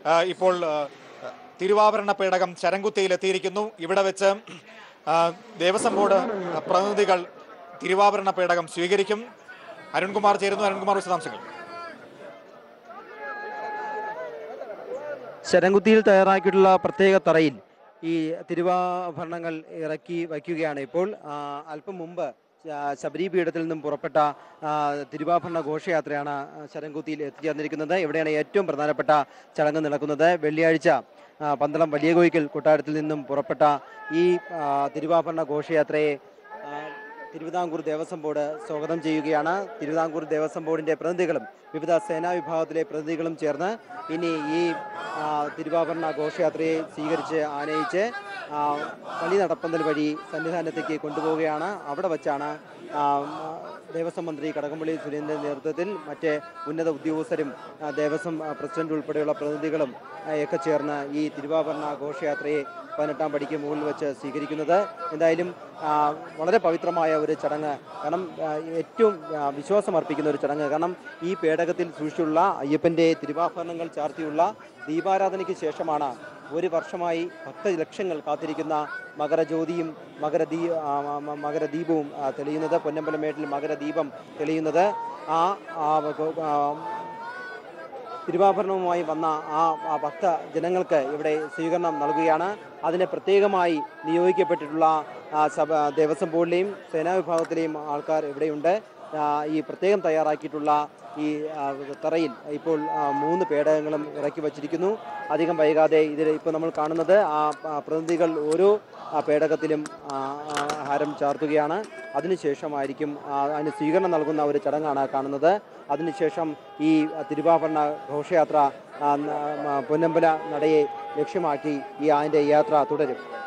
ആ, ഇപ്പോൾ ആ, തിരുവാഭരണ പേടകം ശരംകുത്തിയിൽ എത്തിയിരിക്കുന്നു ഇവിടെ വെച്ച് ആ, ദേവസ്വം ബോർഡ് പ്രതിനിധികൾ തിരുവാഭരണ പേടകം സ്വീകരിക്കും അരുൺകുമാർ ചേരുന്നു അരുൺകുമാർ വിശദാംശങ്ങൾ ശരംകുത്തിയിൽ തയ്യാറാക്കിയിട്ടുള്ള പ്രത്യേക തറയിൽ ഈ തിരുവാഭരണങ്ങൾ ഇറക്കി വയ്ക്കുകയാണ് ഇപ്പോൾ ആ, അല്പം മുമ്പ് ആ, ശബരി പീഠത്തിൽ നിന്നും പുറപ്പെട്ട ആ, തിരുവാഭരണ ഘോഷയാത്രയാണ് ആ, ശരംകുത്തിയിൽ എത്തിച്ചേർന്നിരിക്കുന്നത് ഇവിടെയാണ് ഏറ്റവും പ്രധാനപ്പെട്ട ചടങ്ങ് നടക്കുന്നത് വെള്ളിയാഴ്ച ആ, പന്തളം വലിയ കോയിക്കൽ കൊട്ടാരത്തിൽ നിന്നും പുറപ്പെട്ട ഈ ആ, തിരുവാഭരണ ഘോഷയാത്രയെ ആ, തിരുവിതാംകൂർ ദേവസ്വം ബോർഡ് സ്വാഗതം ചെയ്യുകയാണ് തിരുവിതാംകൂർ ദേവസ്വം ബോർഡിന്റെ പ്രതിനിധികളും വിവിധ സേനാ വിഭാഗത്തിലെ പ്രതിനിധികളും ചേർന്ന് ഇനി ഈ ആ, തിരുവാഭരണ ഘോഷയാത്രയെ സ്വീകരിച്ച് ആനയിച്ച് ആ, കളി നടപ്പന്തൽ വഴി സന്നിധാനത്തേക്ക് കൊണ്ടുപോവുകയാണ് അവിടെ വച്ചാണ് ആ, ദേവസ്വം മന്ത്രി കടകംപള്ളി സുരേന്ദ്രന്റെ നേതൃത്വത്തിൽ മറ്റ് ഉന്നത ഉദ്യോഗസ്ഥരും ആ, ദേവസ്വം ആ, പ്രസിഡന്റ് ഉൾപ്പെടെയുള്ള പ്രതിനിധികളും ആ, ഒക്കെ ചേർന്ന് ഈ തിരുവാഭരണ ഘോഷയാത്രയെ പതിനെട്ടാം പടിക്ക് മുകളിൽ വെച്ച് സ്വീകരിക്കുന്നത് എന്തായാലും ആ, വളരെ പവിത്രമായ ഒരു ചടങ്ങ് കാരണം ആ, ഏറ്റവും ആ, വിശ്വാസം അർപ്പിക്കുന്ന ഒരു ചടങ്ങ് കാരണം ഈ പേടകത്തിൽ സൂക്ഷിച്ചുള്ള അയ്യപ്പന്റെ തിരുവാഭരണങ്ങൾ ചാർത്തിയുള്ള ദീപാരാധനയ്ക്ക് ശേഷമാണ് ഒരു വർഷമായി ഭക്തലക്ഷങ്ങൾ കാത്തിരിക്കുന്ന മകരജ്യോതിയും മകരദീ ആ, മ- മ- മകരദീപവും ആ, തെളിയുന്നത് പൊന്നമ്പലമേട്ടിൽ മകരദീപം തെളിയുന്നത് ആ ആ, ആ, തിരുവാഭരണവുമായി വന്ന ആ ആ ഭക്ത ജനങ്ങൾക്ക് ഇവിടെ സ്വീകരണം നൽകുകയാണ് അതിന് പ്രത്യേകമായി നിയോഗിക്കപ്പെട്ടിട്ടുള്ള ആ, സഭ ദേവസ്വം ബോർഡിലെയും സേനാ വിഭാഗത്തിലെയും ആൾക്കാർ ഇവിടെയുണ്ട് ആ, ഈ പ്രത്യേകം തയ്യാറാക്കിയിട്ടുള്ള ഈ ആ, തറയിൽ ഇപ്പോൾ ആ, മൂന്ന് പേടകങ്ങളും ഇറക്കി വച്ചിരിക്കുന്നു അധികം വൈകാതെ ഇതിൽ ഇപ്പോൾ നമ്മൾ കാണുന്നത് ആ ആ, പ്രതിനിധികൾ ഓരോ ആ, പേടകത്തിലും ആ, ആ, ഹാരം ചാർത്തുകയാണ് അതിനുശേഷമായിരിക്കും ആ, അതിന് സ്വീകരണം നൽകുന്ന ഒരു ചടങ്ങാണ് കാണുന്നത് അതിനുശേഷം ഈ തിരുവാഭരണ ഘോഷയാത്ര ആ, ന- മ- പൊന്നമ്പല നടയെ ലക്ഷ്യമാക്കി ഈ അതിൻ്റെ യാത്ര തുടരും